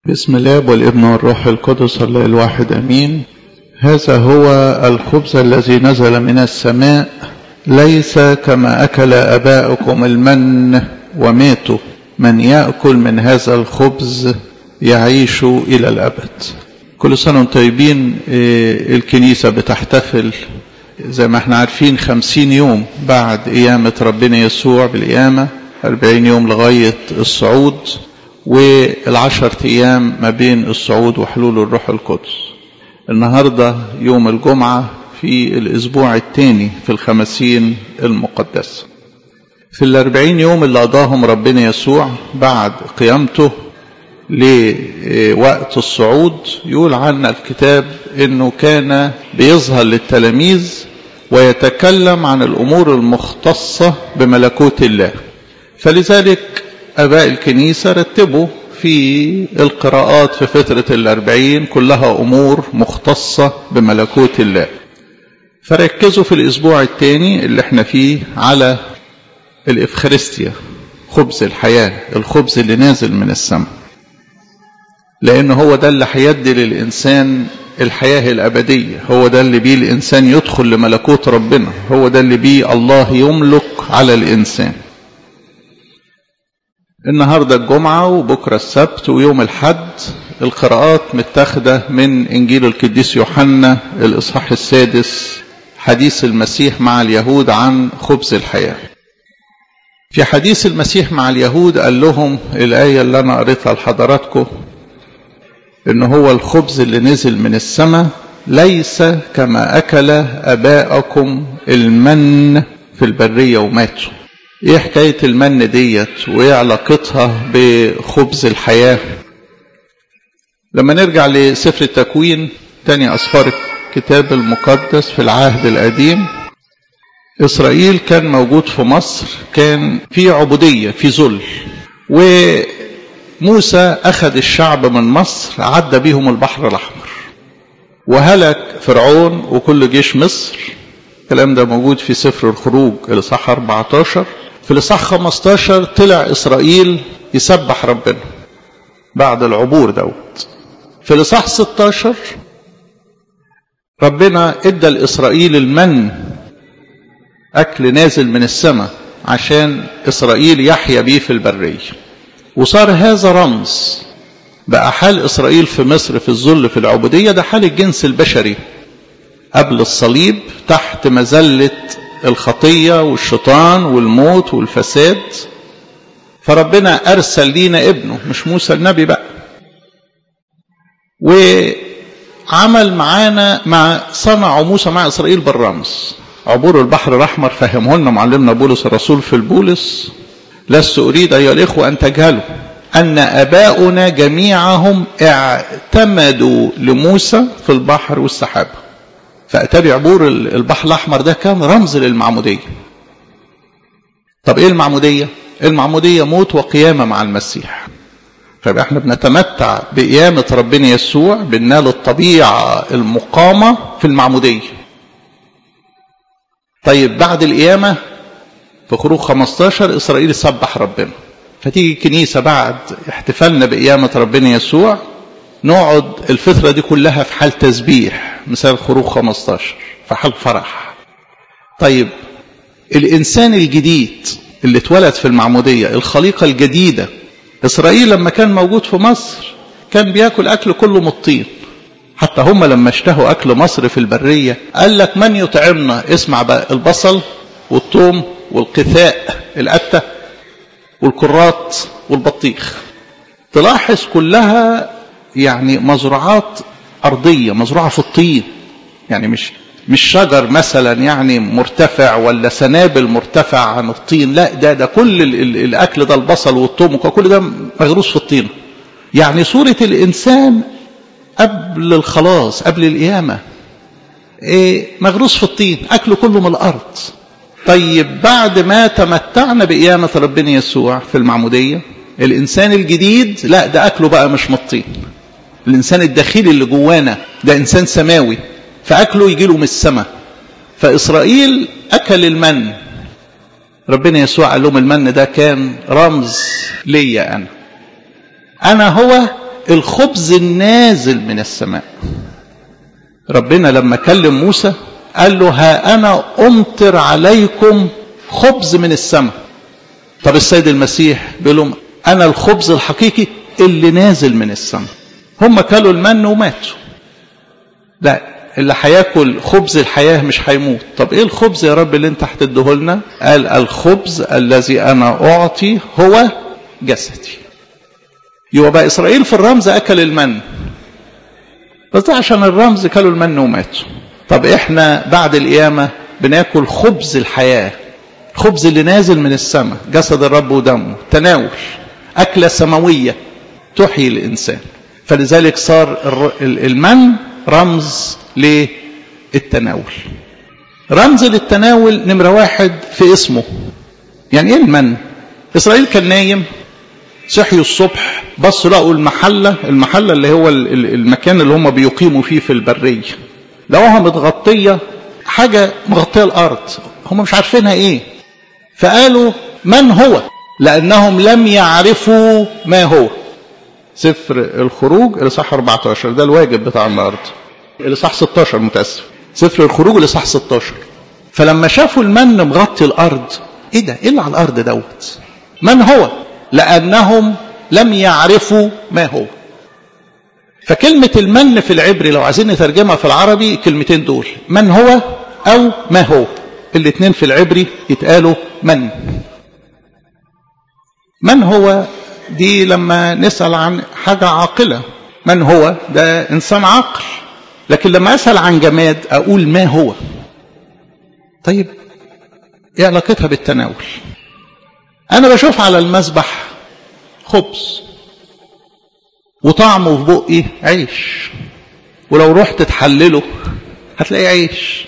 بسم الله والابن والروح القدس الله الواحد امين هذا هو الخبز الذي نزل من السماء ليس كما اكل اباؤكم المن وماتوا من ياكل من هذا الخبز يعيش الى الابد كل سنه وانتم طيبين الكنيسه بتحتفل زي ما احنا عارفين خمسين يوم بعد قيامة ربنا يسوع بالقيامة أربعين يوم لغاية الصعود والعشر أيام ما بين الصعود وحلول الروح القدس النهاردة يوم الجمعة في الأسبوع الثاني في الخمسين المقدسة في الأربعين يوم اللي قضاهم ربنا يسوع بعد قيامته لوقت الصعود يقول عنا الكتاب انه كان بيظهر للتلاميذ ويتكلم عن الامور المختصه بملكوت الله فلذلك اباء الكنيسه رتبوا في القراءات في فتره الاربعين كلها امور مختصه بملكوت الله فركزوا في الاسبوع الثاني اللي احنا فيه على الافخارستيا خبز الحياه الخبز اللي نازل من السماء لأن هو ده اللي هيدي للإنسان الحياة الأبدية هو ده اللي بيه الإنسان يدخل لملكوت ربنا هو ده اللي بيه الله يملك على الإنسان النهاردة الجمعة وبكرة السبت ويوم الحد القراءات متاخدة من إنجيل القديس يوحنا الإصحاح السادس حديث المسيح مع اليهود عن خبز الحياة في حديث المسيح مع اليهود قال لهم الآية اللي أنا قريتها لحضراتكم ان هو الخبز اللي نزل من السماء ليس كما اكل اباءكم المن في البريه وماتوا ايه حكايه المن ديت وايه علاقتها بخبز الحياه لما نرجع لسفر التكوين تاني اسفار الكتاب المقدس في العهد القديم اسرائيل كان موجود في مصر كان في عبوديه في ذل و موسى أخذ الشعب من مصر عدى بيهم البحر الأحمر وهلك فرعون وكل جيش مصر الكلام ده موجود في سفر الخروج الإصحاح 14 في الإصحاح 15 طلع إسرائيل يسبح ربنا بعد العبور دوت في الإصحاح 16 ربنا ادى لإسرائيل المن أكل نازل من السماء عشان إسرائيل يحيا بيه في البرية وصار هذا رمز بقى حال إسرائيل في مصر في الذل في العبودية ده حال الجنس البشري قبل الصليب تحت مذلة الخطية والشيطان والموت والفساد فربنا أرسل لينا ابنه مش موسى النبي بقى وعمل معانا مع صنعوا موسى مع إسرائيل بالرمز عبور البحر الأحمر فهمه لنا معلمنا بولس الرسول في البولس لست أريد أيها الإخوة أن تجهلوا أن أباؤنا جميعهم اعتمدوا لموسى في البحر والسحابة فأتابع عبور البحر الأحمر ده كان رمز للمعمودية طب إيه المعمودية؟ المعمودية موت وقيامة مع المسيح فيبقى احنا بنتمتع بقيامة ربنا يسوع بننال الطبيعة المقامة في المعمودية طيب بعد القيامة في خروج 15 إسرائيل سبح ربنا فتيجي الكنيسة بعد احتفالنا بقيامة ربنا يسوع نقعد الفترة دي كلها في حال تسبيح مثال خروج 15 في حال فرح طيب الإنسان الجديد اللي اتولد في المعمودية الخليقة الجديدة إسرائيل لما كان موجود في مصر كان بياكل أكل كله من الطين حتى هم لما اشتهوا أكل مصر في البرية قال لك من يطعمنا اسمع بقى البصل والثوم والقثاء القتة والكرات والبطيخ تلاحظ كلها يعني مزروعات أرضية مزروعة في الطين يعني مش مش شجر مثلا يعني مرتفع ولا سنابل مرتفع عن الطين لا ده ده كل ال ال الأكل ده البصل والثوم كل ده مغروس في الطين يعني صورة الإنسان قبل الخلاص قبل القيامة إيه مغروس في الطين أكله كله من الأرض طيب بعد ما تمتعنا بقيامة ربنا يسوع في المعمودية الإنسان الجديد لا ده أكله بقى مش مطين الإنسان الداخلي اللي جوانا ده إنسان سماوي فأكله يجيله من السماء فإسرائيل أكل المن ربنا يسوع قال لهم المن ده كان رمز ليا أنا أنا هو الخبز النازل من السماء ربنا لما كلم موسى قال له ها أنا أمطر عليكم خبز من السماء طب السيد المسيح بيقول لهم أنا الخبز الحقيقي اللي نازل من السماء هم كلوا المن وماتوا لا اللي هياكل خبز الحياة مش هيموت طب ايه الخبز يا رب اللي انت هتديه لنا قال الخبز الذي انا اعطي هو جسدي يبقى بقى اسرائيل في الرمز اكل المن بس ده عشان الرمز كلوا المن وماتوا طب احنا بعد القيامة بناكل خبز الحياة الخبز اللي نازل من السماء جسد الرب ودمه تناول أكلة سماوية تحيي الإنسان فلذلك صار المن رمز للتناول رمز للتناول نمرة واحد في اسمه يعني ايه المن اسرائيل كان نايم صحيوا الصبح بصوا لقوا المحلة المحلة اللي هو المكان اللي هم بيقيموا فيه في البرية لقوها متغطية حاجة مغطية الأرض هم مش عارفينها ايه فقالوا من هو لأنهم لم يعرفوا ما هو سفر الخروج الإصحاح 14 ده الواجب بتاع النهارده الإصحاح 16 متأسف سفر الخروج الإصحاح 16 فلما شافوا المن مغطي الأرض إيه ده؟ إيه اللي على الأرض دوت؟ من هو؟ لأنهم لم يعرفوا ما هو فكلمة المن في العبري لو عايزين نترجمها في العربي الكلمتين دول من هو أو ما هو الاثنين في العبري يتقالوا من من هو دي لما نسأل عن حاجة عاقلة من هو ده إنسان عاقل لكن لما أسأل عن جماد أقول ما هو طيب ايه علاقتها بالتناول أنا بشوف على المذبح خبز وطعمه في بقي عيش ولو رحت تحلله هتلاقي عيش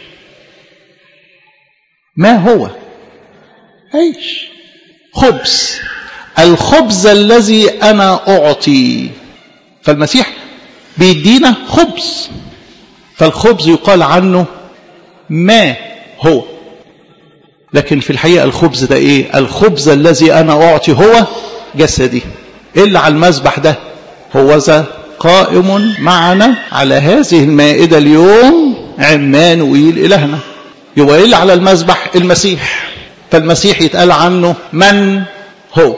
ما هو عيش خبز الخبز الذي أنا أعطي فالمسيح بيدينا خبز فالخبز يقال عنه ما هو لكن في الحقيقة الخبز ده ايه الخبز الذي أنا أعطي هو جسدي إيه اللي على المذبح ده هو ذا قائم معنا على هذه المائدة اليوم عمانوئيل إلهنا يبقى ايه اللي على المذبح المسيح فالمسيح يتقال عنه من هو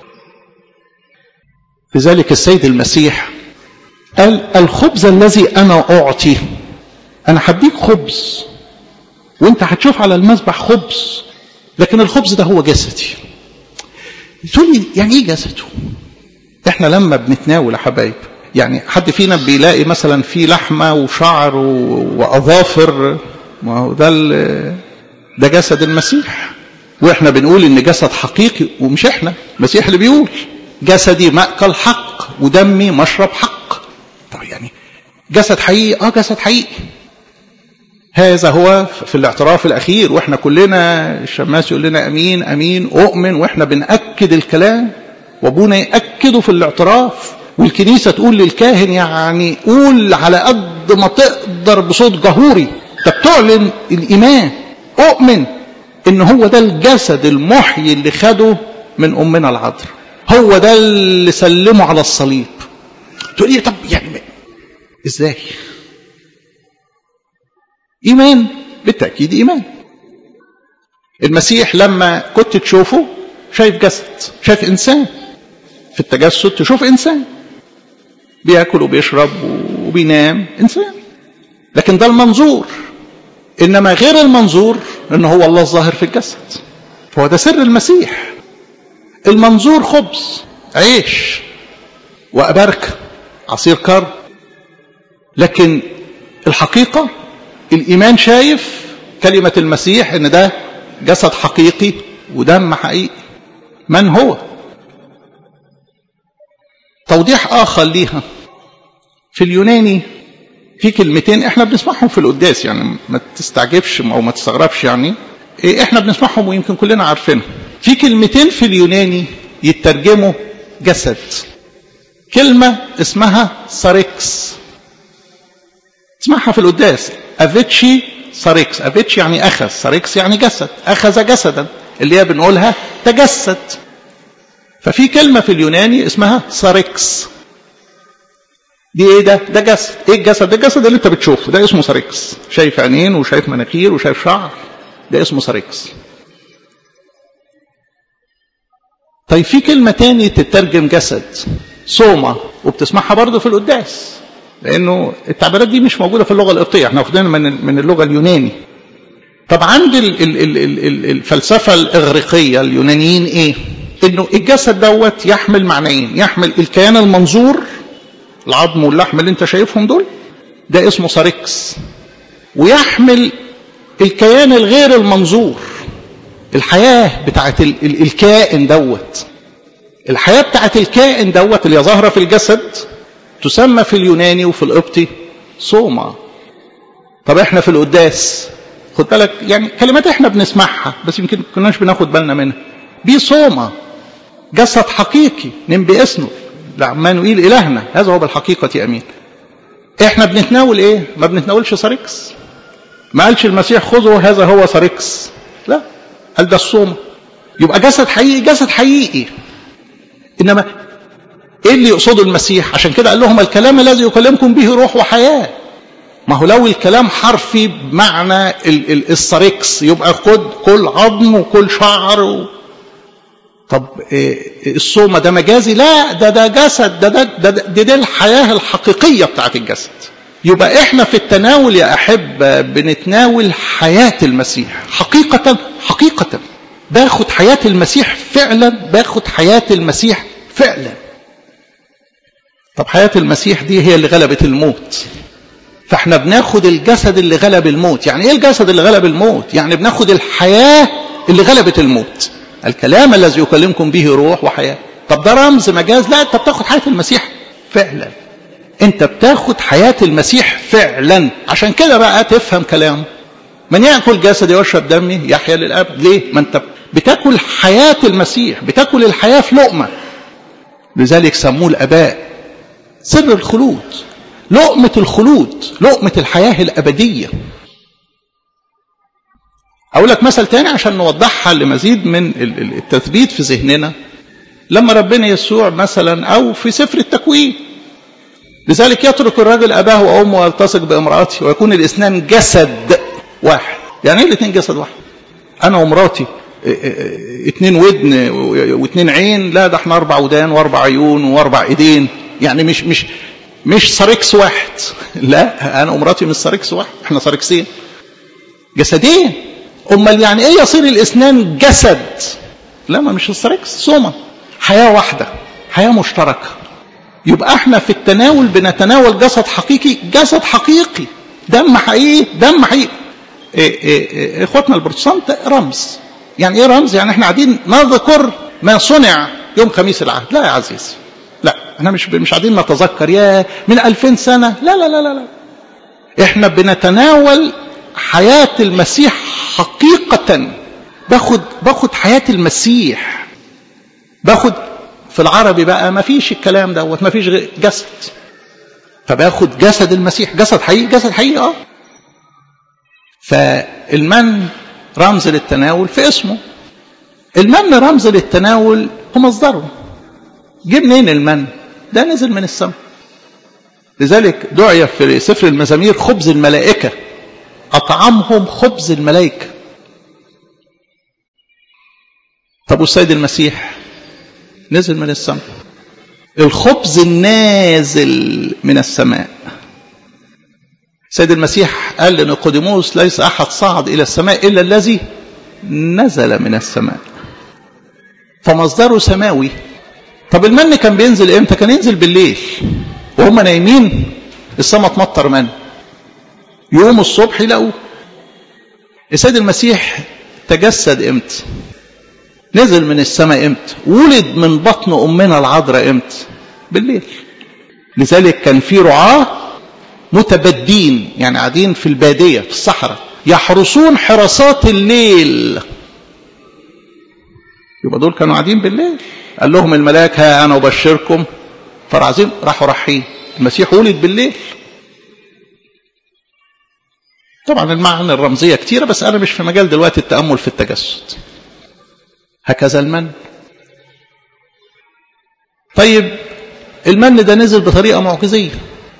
لذلك السيد المسيح قال الخبز الذي أنا أعطي أنا هديك خبز وانت هتشوف على المذبح خبز لكن الخبز ده هو جسدي تقول لي يعني ايه جسده احنا لما بنتناول يا حبايب يعني حد فينا بيلاقي مثلا في لحمه وشعر واظافر ما هو ده ده جسد المسيح واحنا بنقول ان جسد حقيقي ومش احنا المسيح اللي بيقول جسدي مأكل حق ودمي مشرب حق طب يعني جسد حقيقي اه جسد حقيقي هذا هو في الاعتراف الأخير وإحنا كلنا الشماس يقول لنا أمين أمين أؤمن وإحنا بنأكد الكلام وأبونا يأكده في الاعتراف والكنيسة تقول للكاهن يعني قول على قد ما تقدر بصوت جهوري أنت بتعلن الإيمان أؤمن إن هو ده الجسد المحيي اللي خده من أمنا العذراء هو ده اللي سلمه على الصليب تقول لي طب يعني ازاي إيمان بالتأكيد إيمان المسيح لما كنت تشوفه شايف جسد شايف إنسان في التجسد تشوف إنسان بياكل وبيشرب وبينام إنسان لكن ده المنظور إنما غير المنظور إن هو الله الظاهر في الجسد فهو ده سر المسيح المنظور خبز عيش وأبركة عصير كرب لكن الحقيقة الإيمان شايف كلمة المسيح إن ده جسد حقيقي ودم حقيقي من هو توضيح آخر ليها في اليوناني في كلمتين احنا بنسمعهم في القداس يعني ما تستعجبش او ما تستغربش يعني إيه احنا بنسمعهم ويمكن كلنا عارفينهم في كلمتين في اليوناني يترجموا جسد كلمة اسمها ساريكس تسمعها في القداس افيتشي ساريكس افيتشي يعني اخذ ساريكس يعني جسد اخذ جسدا اللي هي بنقولها تجسد ففي كلمة في اليوناني اسمها ساريكس دي ايه ده ده جسد ايه الجسد ده الجسد اللي انت بتشوفه ده اسمه ساركس شايف عينين وشايف مناخير وشايف شعر ده اسمه ساركس طيب في كلمة تاني تترجم جسد صومة وبتسمعها برضه في القداس لأنه التعبيرات دي مش موجودة في اللغة القبطية احنا واخدينها من من اللغة اليوناني طب عند ال ال ال ال الفلسفة الإغريقية اليونانيين إيه؟ إنه الجسد دوت يحمل معنيين يحمل الكيان المنظور العظم واللحم اللي أنت شايفهم دول ده اسمه ساركس ويحمل الكيان الغير المنظور الحياة بتاعت ال ال الكائن دوت الحياة بتاعت الكائن دوت اللي ظاهرة في الجسد تسمى في اليوناني وفي القبطي صومة طب احنا في القداس خد بالك يعني كلمات احنا بنسمعها بس يمكن ما كناش بناخد بالنا منها دي صومة جسد حقيقي ننبي اسمه لعمانوئيل إلهنا هذا هو بالحقيقة أمين احنا بنتناول ايه ما بنتناولش ساركس ما قالش المسيح خذوا هذا هو ساركس لا قال ده الصوم يبقى جسد حقيقي جسد حقيقي انما ايه اللي يقصده المسيح عشان كده قال لهم الكلام الذي يكلمكم به روح وحياه ما هو لو الكلام حرفي بمعنى ال ال الساركس يبقى خد كل عظم وكل شعر و... طب إيه الصوم ده مجازي لا ده ده جسد ده ده ده, ده, ده, ده الحياه الحقيقيه بتاعت الجسد يبقى احنا في التناول يا احبه بنتناول حياه المسيح حقيقه حقيقه باخد حياه المسيح فعلا باخد حياه المسيح فعلا طب حياه المسيح دي هي اللي غلبت الموت فاحنا بناخد الجسد اللي غلب الموت يعني ايه الجسد اللي غلب الموت يعني بناخد الحياه اللي غلبت الموت الكلام الذي يكلمكم به روح وحياه طب ده رمز مجاز لا انت بتاخد حياه المسيح فعلا انت بتاخد حياة المسيح فعلا عشان كده بقى تفهم كلامه من يأكل جسدي ويشرب دمي يحيا للأبد ليه ما انت بتاكل حياة المسيح بتاكل الحياة في لقمة لذلك سموه الأباء سر الخلود لقمة الخلود لقمة الحياة الأبدية أقول لك مثل تاني عشان نوضحها لمزيد من التثبيت في ذهننا لما ربنا يسوع مثلا أو في سفر التكوين لذلك يترك الرجل أباه وأمه ويلتصق بامرأته ويكون الاثنان جسد واحد يعني ايه الاثنين جسد واحد أنا ومراتي اتنين ودن واتنين عين لا ده احنا أربع ودان وأربع عيون وأربع إيدين يعني مش مش مش ساركس واحد لا أنا ومراتي مش ساركس واحد احنا ساركسين جسدين أمال يعني إيه يصير الاثنان جسد لا ما مش الساركس صومة حياة واحدة حياة مشتركة يبقى احنا في التناول بنتناول جسد حقيقي جسد حقيقي دم حقيقي دم حقيقي إيه إيه إيه اخواتنا البروتستانت رمز يعني ايه رمز يعني احنا قاعدين نذكر ما صنع يوم خميس العهد لا يا عزيزي لا احنا مش مش قاعدين نتذكر يا من 2000 سنه لا لا لا لا لا احنا بنتناول حياه المسيح حقيقه باخد باخد حياه المسيح باخد في العربي بقى ما فيش الكلام دوت ما فيش جسد فباخد جسد المسيح جسد حقيقي جسد حقيقي اه فالمن رمز للتناول في اسمه المن رمز للتناول هو مصدره جه منين المن ده نزل من السماء لذلك دعي في سفر المزامير خبز الملائكه اطعمهم خبز الملائكه طب والسيد المسيح نزل من السماء الخبز النازل من السماء سيد المسيح قال لنيقوديموس ليس احد صعد الى السماء الا الذي نزل من السماء فمصدره سماوي طب المن كان بينزل امتى كان ينزل بالليل وهم نايمين السماء تمطر من يوم الصبح يلاقوه السيد المسيح تجسد امتى نزل من السماء امتى ولد من بطن امنا العذراء امتى بالليل لذلك كان في رعاه متبدين يعني قاعدين في الباديه في الصحراء يحرسون حراسات الليل يبقى دول كانوا قاعدين بالليل قال لهم الملاك ها انا ابشركم فرعزين راحوا رايحين المسيح ولد بالليل طبعا المعنى الرمزيه كتيره بس انا مش في مجال دلوقتي التامل في التجسد هكذا المن طيب المن ده نزل بطريقة معجزية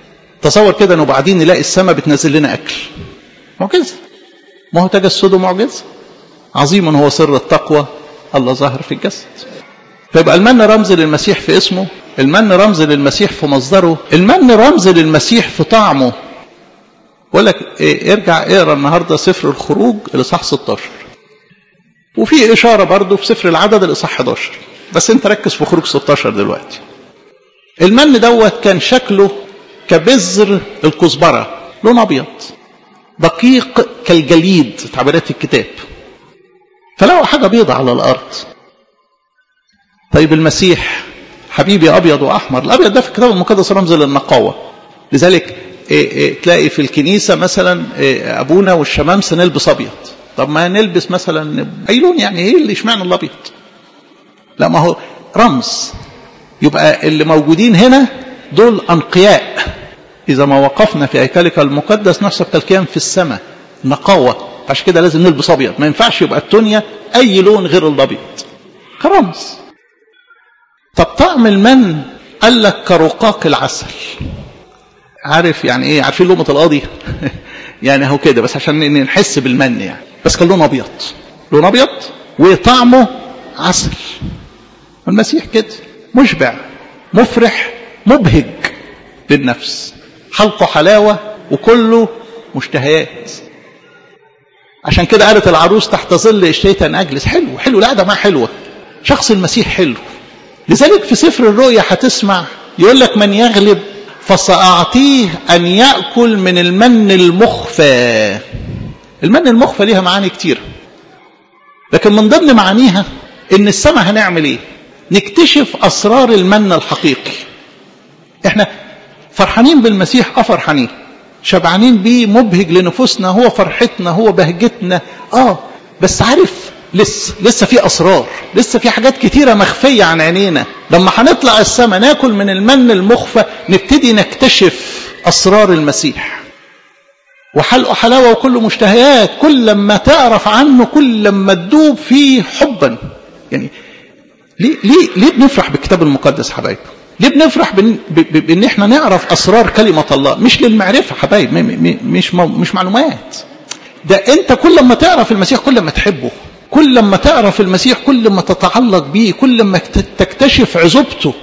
تصور كده انه بعدين نلاقي السماء بتنزل لنا اكل معجزه ما هو تجسده معجزه عظيم هو سر التقوى الله ظاهر في الجسد فيبقى المن رمز للمسيح في اسمه المن رمز للمسيح في مصدره المن رمز للمسيح في طعمه بقول لك إيه ارجع اقرا النهارده سفر الخروج الاصحاح 16 وفي اشاره برضه في سفر العدد الاصحاح 11 بس انت ركز في خروج 16 دلوقتي المن دوت كان شكله كبذر الكزبره لون ابيض دقيق كالجليد تعبيرات الكتاب فلقوا حاجه بيضة على الارض طيب المسيح حبيبي ابيض واحمر الابيض ده في الكتاب المقدس رمز للنقاوه لذلك إيه إيه تلاقي في الكنيسه مثلا إيه ابونا والشمامسه نلبس ابيض طب ما نلبس مثلا اي لون يعني ايه اللي اشمعنى الابيض لا ما هو رمز يبقى اللي موجودين هنا دول انقياء اذا ما وقفنا في هيكلك المقدس نحسب كالكيان في السماء نقاوه عشان كده لازم نلبس ابيض ما ينفعش يبقى التونيا اي لون غير الابيض كرمز طب طعم المن قال لك كرقاق العسل عارف يعني ايه عارفين لقمه القاضي يعني اهو كده بس عشان نحس بالمن يعني بس كان لون ابيض لون ابيض وطعمه عسل المسيح كده مشبع مفرح مبهج للنفس حلقه حلاوه وكله مشتهيات عشان كده قالت العروس تحت ظل اشتيت ان اجلس حلو حلو لا ده ما حلوه شخص المسيح حلو لذلك في سفر الرؤيا هتسمع يقول لك من يغلب فسأعطيه أن يأكل من المن المخفى المن المخفى ليها معاني كتير لكن من ضمن معانيها ان السماء هنعمل ايه نكتشف اسرار المن الحقيقي احنا فرحانين بالمسيح اه فرحانين شبعانين بيه مبهج لنفوسنا هو فرحتنا هو بهجتنا اه بس عارف لسه لسه في اسرار لسه في حاجات كتيره مخفيه عن عينينا لما هنطلع السماء ناكل من المن المخفى نبتدي نكتشف اسرار المسيح وحلقه حلاوه وكله مشتهيات كل لما تعرف عنه كل لما تدوب فيه حبا يعني ليه ليه ليه بنفرح بالكتاب المقدس حبايب ليه بنفرح بان, بإن احنا نعرف اسرار كلمه الله مش للمعرفه حبايب مش مش معلومات ده انت كل ما تعرف المسيح كل ما تحبه كل ما تعرف المسيح كل ما تتعلق بيه كل ما تكتشف عزوبته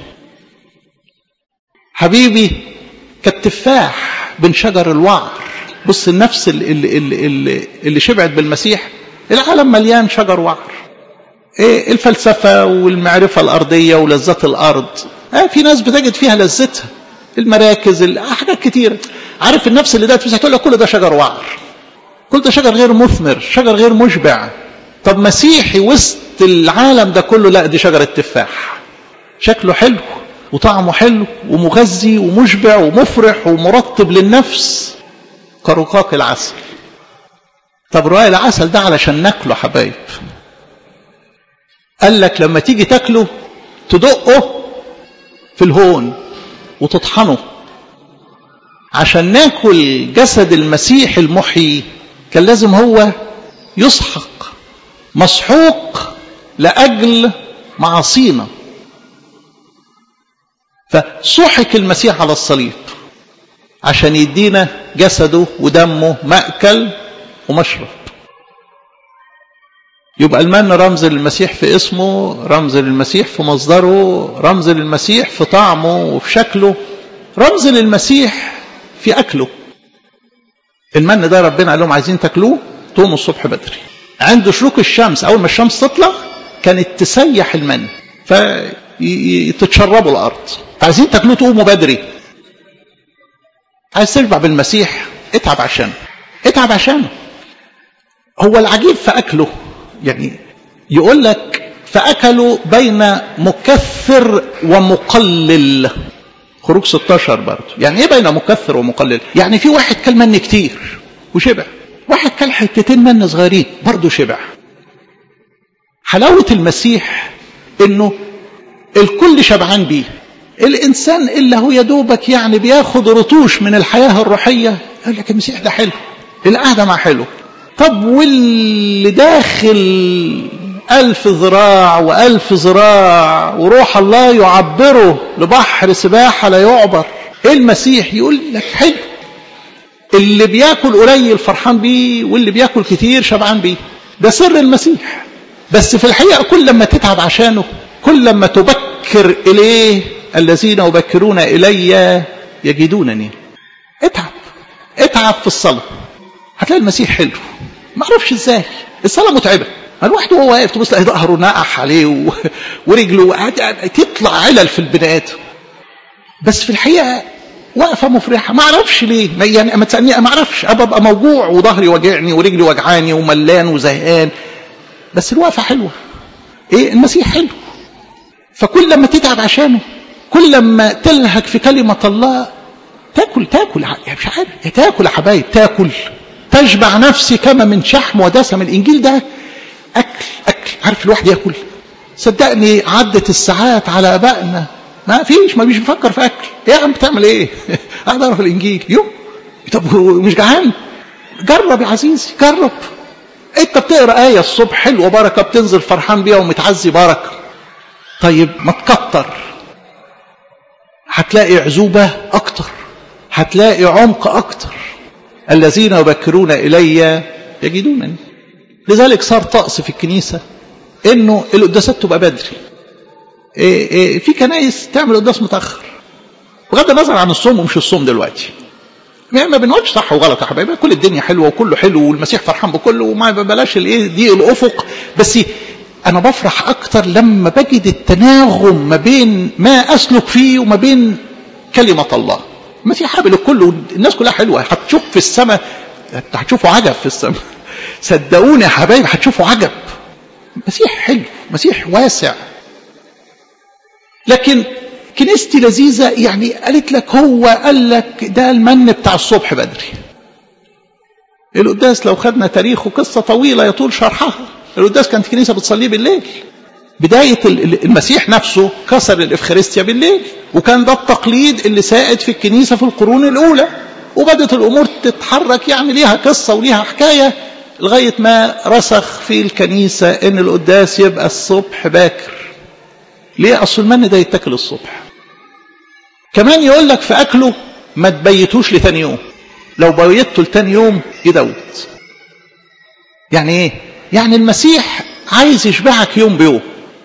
حبيبي كالتفاح بين شجر الوعر بص النفس اللي, اللي, اللي, اللي شبعت بالمسيح العالم مليان شجر وعر إيه الفلسفة والمعرفة الأرضية ولذات الأرض آه في ناس بتجد فيها لذتها المراكز حاجات كتير عارف النفس اللي دات تقول لك كل ده شجر وعر كل ده شجر غير مثمر شجر غير مشبع طب مسيحي وسط العالم ده كله لا دي شجرة تفاح شكله حلو وطعمه حلو ومغذي ومشبع ومفرح ومرطب للنفس كرقاق العسل طب رواية العسل ده علشان ناكله حبايب قال لك لما تيجي تاكله تدقه في الهون وتطحنه عشان ناكل جسد المسيح المحيي كان لازم هو يسحق مسحوق لأجل معاصينا فسحق المسيح على الصليب عشان يدينا جسده ودمه مأكل ومشرب يبقى المن رمز للمسيح في اسمه رمز للمسيح في مصدره رمز للمسيح في طعمه وفي شكله رمز للمسيح في أكله المن ده ربنا قال لهم عايزين تاكلوه تقوموا الصبح بدري عند شروق الشمس أول ما الشمس تطلع كانت تسيح المن فتتشربوا الأرض عايزين تاكلوه تقوموا بدري عايز تشبع بالمسيح اتعب عشانه اتعب عشانه هو العجيب في أكله يعني يقول لك فأكلوا بين مكثر ومقلل خروج 16 برضه يعني ايه بين مكثر ومقلل يعني في واحد كل من كتير وشبع واحد كل حتتين من صغيرين برضه شبع حلاوة المسيح انه الكل شبعان بيه الانسان اللي هو يدوبك يعني بياخد رطوش من الحياة الروحية يقول لك المسيح ده حلو القعدة مع حلو طب واللي داخل ألف ذراع وألف ذراع وروح الله يعبره لبحر سباحة لا يعبر ايه المسيح يقول لك حلو اللي بياكل قليل فرحان بيه واللي بياكل كتير شبعان بيه ده سر المسيح بس في الحقيقة كل لما تتعب عشانه كل لما تبكر إليه الذين يبكرون إلي يجدونني اتعب اتعب في الصلاة هتلاقي المسيح حلو ما اعرفش ازاي الصلاة متعبة الواحد وهو واقف تبص تلاقي ظهره نقح عليه و... ورجله تطلع علل في البني ادم بس في الحقيقة واقفة مفرحة ما اعرفش ليه ما يعني ما تسألني ما اعرفش ابقى موجوع وظهري وجعني ورجلي وجعاني وملان وزهقان بس الوقفة حلوة ايه المسيح حلو فكل لما تتعب عشانه كل لما تلهك في كلمة الله تاكل تاكل يعني مش عارف تاكل يا حبايب تاكل تشبع نفسي كما من شحم ودسم الانجيل ده اكل اكل عارف الواحد ياكل صدقني عدت الساعات على ابائنا ما فيش ما بيش بيفكر في اكل ايه يا عم بتعمل ايه قاعد اقرا في الانجيل يوم طب مش جعان جرب يا عزيزي جرب انت بتقرا ايه الصبح حلوه بركه بتنزل فرحان بيها ومتعزي بركه طيب ما تكتر هتلاقي عزوبه اكتر هتلاقي عمق اكتر الذين يبكرون الي يجدونني لذلك صار طقس في الكنيسه انه القداسات تبقى بدري إيه إيه في كنايس تعمل قداس متاخر بغض النظر عن الصوم ومش الصوم دلوقتي يعني ما بنقولش صح وغلط يا حبايبي كل الدنيا حلوه وكله حلو والمسيح فرحان بكله وما بلاش الايه دي الافق بس انا بفرح اكتر لما بجد التناغم ما بين ما اسلك فيه وما بين كلمه الله المسيح قابل الكل والناس كلها حلوه هتشوف في السماء هتشوفوا عجب في السماء صدقوني يا حبايبي هتشوفوا عجب مسيح حلو مسيح واسع لكن كنيستي لذيذة يعني قالت لك هو قال لك ده المن بتاع الصبح بدري القداس لو خدنا تاريخه قصة طويلة يطول شرحها القداس كانت كنيسة بتصليه بالليل بداية المسيح نفسه كسر الإفخارستيا بالليل وكان ده التقليد اللي سائد في الكنيسة في القرون الأولى وبدت الأمور تتحرك يعني ليها قصة وليها حكاية لغاية ما رسخ في الكنيسة إن القداس يبقى الصبح باكر ليه أصل المن ده يتاكل الصبح كمان يقول لك في أكله ما تبيتوش لتاني يوم لو بيته لتاني يوم يدوت يعني ايه يعني المسيح عايز يشبعك يوم بيوم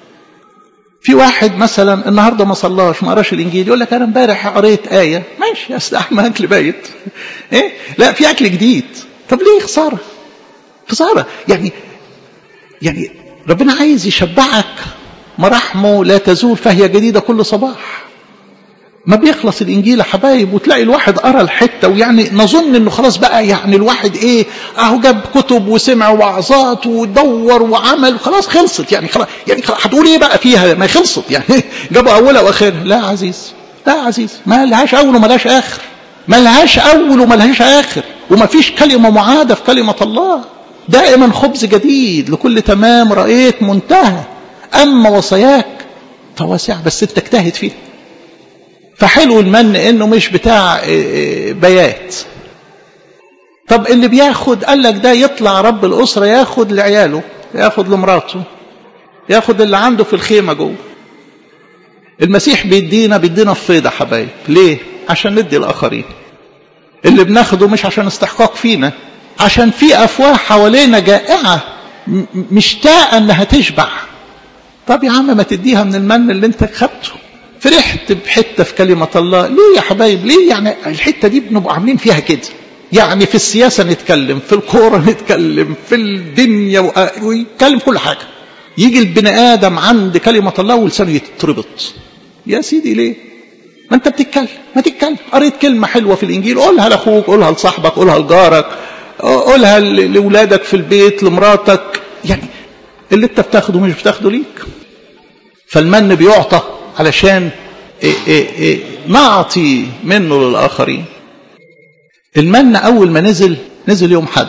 في واحد مثلا النهارده ما صلاش ما قراش الانجيل يقول لك انا امبارح قريت ايه ماشي استحمى اكل بايت ايه لا في اكل جديد طب ليه خساره خساره يعني يعني ربنا عايز يشبعك مراحمه لا تزول فهي جديده كل صباح ما بيخلص الانجيل يا حبايب وتلاقي الواحد قرا الحته ويعني نظن انه خلاص بقى يعني الواحد ايه اهو جاب كتب وسمع وعظات ودور وعمل خلاص خلصت يعني خلاص يعني خلاص هتقول ايه بقى فيها ما خلصت يعني جابوا اولها واخرها لا عزيز لا عزيز ما لهاش اول وما لهاش اخر ما لهاش اول وما لهاش اخر وما فيش كلمه معاده في كلمه الله دائما خبز جديد لكل تمام رايت منتهى اما وصاياك فواسعه بس انت اجتهد فيها فحلو المن انه مش بتاع بيات طب اللي بياخد قال لك ده يطلع رب الاسره ياخد لعياله ياخد لمراته ياخد اللي عنده في الخيمه جوه المسيح بيدينا بيدينا الفيضه حبايب ليه عشان ندي الاخرين اللي بناخده مش عشان استحقاق فينا عشان في افواه حوالينا جائعه مشتاقه انها تشبع طب يا عم ما تديها من المن اللي انت خدته فرحت بحته في كلمه الله ليه يا حبايب ليه يعني الحته دي بنبقى عاملين فيها كده يعني في السياسه نتكلم في الكوره نتكلم في الدنيا ويتكلم كل حاجه يجي البني ادم عند كلمه الله ولسانه يتربط يا سيدي ليه ما انت بتتكلم ما تتكلم قريت كلمه حلوه في الانجيل قولها لاخوك قولها لصاحبك قولها لجارك قولها لاولادك في البيت لمراتك يعني اللي انت بتاخده مش بتاخده ليك فالمن بيعطى علشان إيه إيه إيه نعطي منه للآخرين المن أول ما نزل نزل يوم حد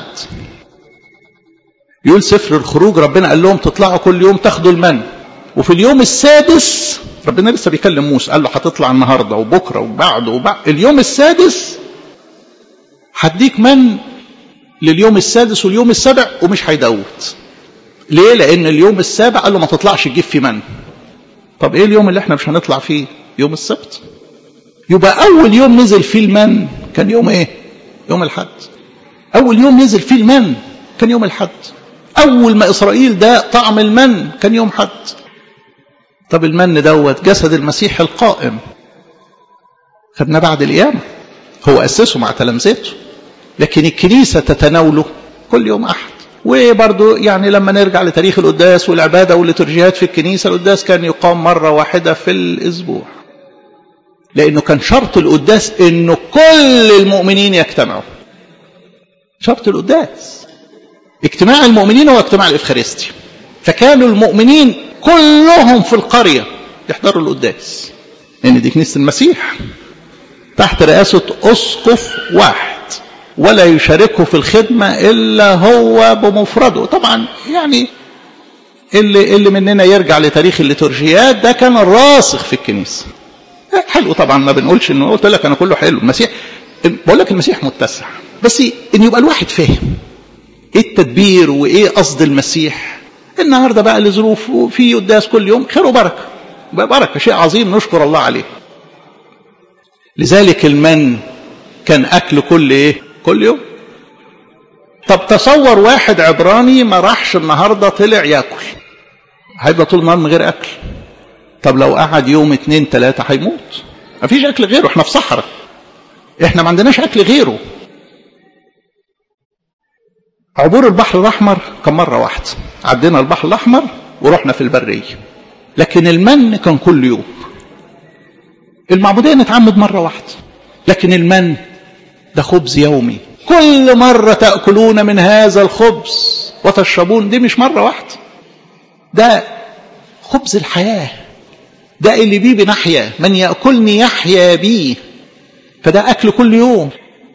يقول سفر الخروج ربنا قال لهم تطلعوا كل يوم تاخدوا المن وفي اليوم السادس ربنا لسه بيكلم موسى قال له هتطلع النهارده وبكره وبعده وبعد اليوم السادس هديك من لليوم السادس واليوم السابع ومش هيدوت ليه لان اليوم السابع قال له ما تطلعش تجيب فيه من طب ايه اليوم اللي احنا مش هنطلع فيه يوم السبت يبقى أول يوم نزل فيه المن كان يوم إيه؟ يوم الحد أول يوم نزل فيه المن كان يوم الحد أول ما إسرائيل ده طعم المن كان يوم حد طب المن دوت جسد المسيح القائم خدنا بعد القيامة هو أسسه مع تلامذته لكن الكنيسة تتناوله كل يوم أحد وبرضه يعني لما نرجع لتاريخ القداس والعبادة والليتورجيات في الكنيسة القداس كان يقام مرة واحدة في الأسبوع لأنه كان شرط القداس أنه كل المؤمنين يجتمعوا شرط القداس اجتماع المؤمنين هو اجتماع الإفخارستي فكانوا المؤمنين كلهم في القرية يحضروا القداس لأن دي كنيسة المسيح تحت رئاسة أسقف واحد ولا يشاركه في الخدمة إلا هو بمفرده طبعا يعني اللي, اللي مننا يرجع لتاريخ الليتورجيات ده كان الراسخ في الكنيسة حلو طبعا ما بنقولش انه قلت لك انا كله حلو المسيح بقول لك المسيح متسع بس ان يبقى الواحد فاهم ايه التدبير وايه قصد المسيح النهارده بقى لظروف في قداس كل يوم خير وبركه بركه شيء عظيم نشكر الله عليه لذلك المن كان اكل كل ايه كل يوم طب تصور واحد عبراني ما راحش النهارده طلع ياكل هيبقى طول النهار من غير اكل طب لو قعد يوم اتنين تلاتة هيموت مفيش اكل غيره احنا في صحراء احنا ما عندناش اكل غيره عبور البحر الاحمر كان مره واحده عدينا البحر الاحمر ورحنا في البريه لكن المن كان كل يوم المعبوديه نتعمد مره واحده لكن المن ده خبز يومي كل مرة تأكلون من هذا الخبز وتشربون دي مش مرة واحدة ده خبز الحياة ده اللي بيه بنحيا من يأكلني يحيا بيه فده أكل كل يوم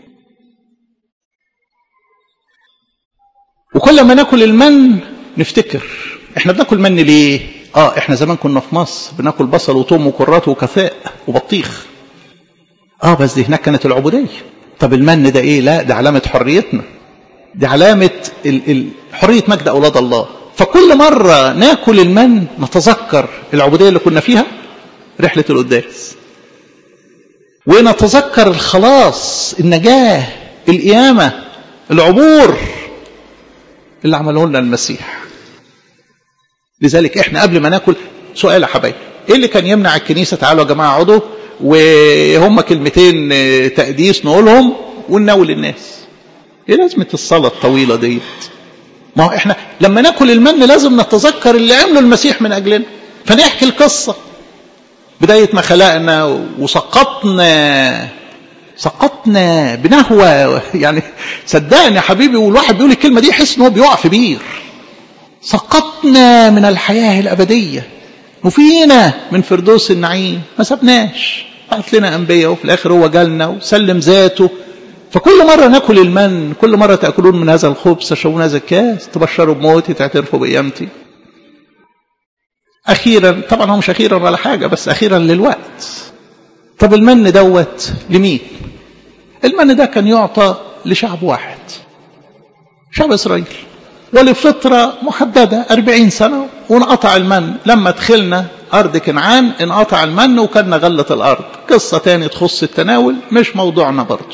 وكل ما ناكل المن نفتكر احنا بناكل من ليه اه احنا زمان كنا في مصر بناكل بصل وثوم وكرات وكفاء وبطيخ اه بس دي هناك كانت العبوديه طب المن ده ايه لا ده علامة حريتنا دي علامة ال ال حرية مجد أولاد الله فكل مرة ناكل المن نتذكر العبودية اللي كنا فيها رحلة القداس ونتذكر الخلاص النجاة القيامة العبور اللي عمله لنا المسيح لذلك احنا قبل ما ناكل سؤال يا حبايبي ايه اللي كان يمنع الكنيسة تعالوا يا جماعة اقعدوا وهم كلمتين تقديس نقولهم ونناول الناس ايه لازمة الصلاة الطويلة ديت ما هو احنا لما ناكل المن لازم نتذكر اللي عمله المسيح من اجلنا فنحكي القصة بداية ما خلقنا وسقطنا سقطنا بنهوى يعني صدقني يا حبيبي والواحد بيقول الكلمة دي يحس ان هو بيقع في بير سقطنا من الحياة الأبدية وفينا من فردوس النعيم ما سبناش بعت لنا أنبياء وفي الآخر هو جالنا وسلم ذاته فكل مرة ناكل المن كل مرة تأكلون من هذا الخبز تشربون هذا الكاس تبشروا بموتي تعترفوا بقيامتي أخيرا طبعا هو مش أخيرا ولا حاجة بس أخيرا للوقت طب المن دوت لمين المن ده كان يعطى لشعب واحد شعب إسرائيل ولفترة محددة أربعين سنة وانقطع المن لما دخلنا أرض كنعان انقطع المن وكان غلة الأرض قصة تاني تخص التناول مش موضوعنا برضه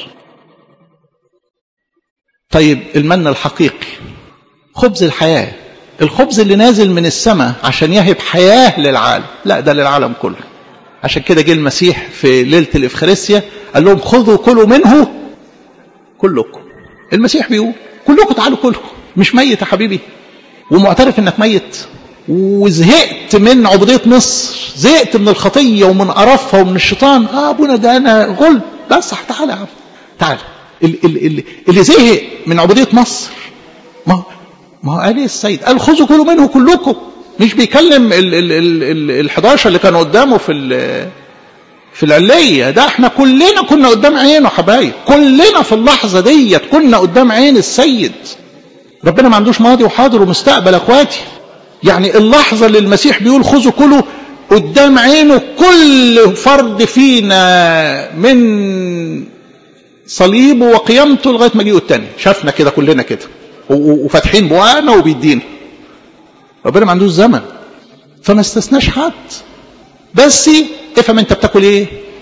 طيب المن الحقيقي خبز الحياة الخبز اللي نازل من السماء عشان يهب حياة للعالم لا ده للعالم كله عشان كده جه المسيح في ليلة الإفخارستيا قال لهم خذوا كلوا منه كلكم المسيح بيقول كلكم تعالوا كلوا مش ميت يا حبيبي ومعترف انك ميت وزهقت من عبودية مصر زهقت من الخطية ومن قرفها ومن الشيطان اه ابونا ده انا غل بس تعالى يا عم تعالى اللي, اللي, اللي زهق من عبودية مصر ما ما هو قال ايه السيد قال خذوا كلوا منه كلكم مش بيكلم ال ال ال ال ال 11 اللي كانوا قدامه في في العلية ده احنا كلنا كنا قدام عينه حبايب كلنا في اللحظة ديت كنا قدام عين السيد ربنا ما عندوش ماضي وحاضر ومستقبل يا اخواتي يعني اللحظة اللي المسيح بيقول خذوا كله قدام عينه كل فرد فينا من صليبه وقيامته لغاية مجيئه التاني شافنا كده كلنا كده وفاتحين بوانا وبيدينا ربنا ما عندوش زمن فما استثناش حد بس افهم انت بتاكل ايه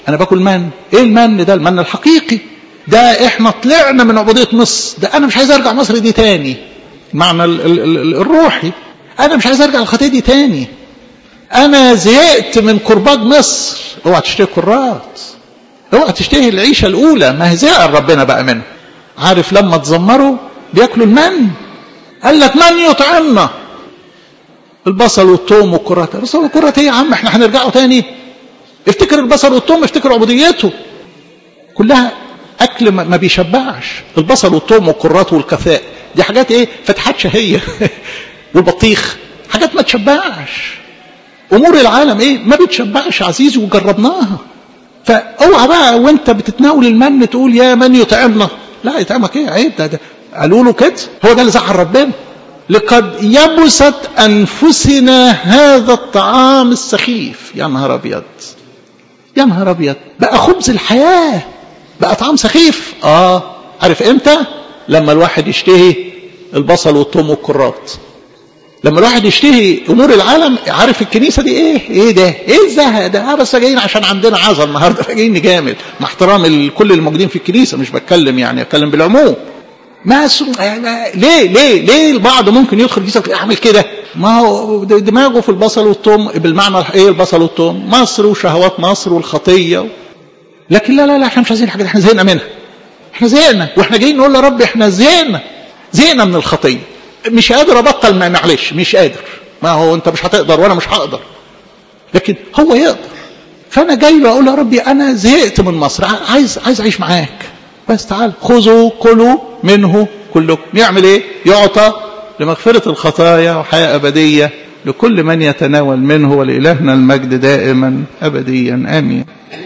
انا باكل من ايه المن ده المن الحقيقي ده احنا طلعنا من عبوديه مصر ده انا مش عايز ارجع مصر دي تاني معنى ال ال ال الروحي انا مش عايز ارجع الخطيه دي تاني انا زهقت من كرباج مصر اوعى تشتهي كرات اوعى تشتهي العيشه الاولى ما هي زهق ربنا بقى منها عارف لما تزمروا بياكلوا المن قال لك من يطعمنا البصل والثوم والكرات البصل والكرات ايه يا عم احنا هنرجعوا تاني افتكر البصل والثوم افتكر عبوديته كلها اكل ما بيشبعش البصل والثوم والكرات والكفاء دي حاجات ايه فتحات شهيه والبطيخ حاجات ما تشبعش امور العالم ايه ما بتشبعش عزيزي وجربناها فاوعى بقى وانت بتتناول المن تقول يا من يطعمنا لا يطعمك ايه عيب ده, ده قالوا له كده هو ده اللي زعل ربنا لقد يبست انفسنا هذا الطعام السخيف يا نهار ابيض يا نهار ابيض بقى خبز الحياه بقى طعام سخيف اه عارف امتى لما الواحد يشتهي البصل والثوم والكرات لما الواحد يشتهي امور العالم عارف الكنيسه دي ايه ايه ده ايه الزهق ده اه بس جايين عشان عندنا عزا النهارده فجايين نجامل مع احترام كل الموجودين في الكنيسه مش بتكلم يعني اتكلم بالعموم ما ليه ليه ليه البعض ممكن يدخل الكنيسه يعمل كده ما هو دماغه في البصل والثوم بالمعنى ايه البصل والثوم مصر وشهوات مصر والخطيه لكن لا لا لا احنا مش عايزين الحاجات احنا زهقنا منها احنا زهقنا واحنا جايين نقول يا رب احنا زهقنا زهقنا من الخطيه مش قادر ابطل ما معلش مش قادر ما هو انت مش هتقدر وانا مش هقدر لكن هو يقدر فانا جاي له اقول يا ربي انا زهقت من مصر عايز عايز اعيش معاك بس تعال خذوا كلوا منه كلكم يعمل ايه يعطى لمغفرة الخطايا وحياة أبدية لكل من يتناول منه ولإلهنا المجد دائما أبديا آمين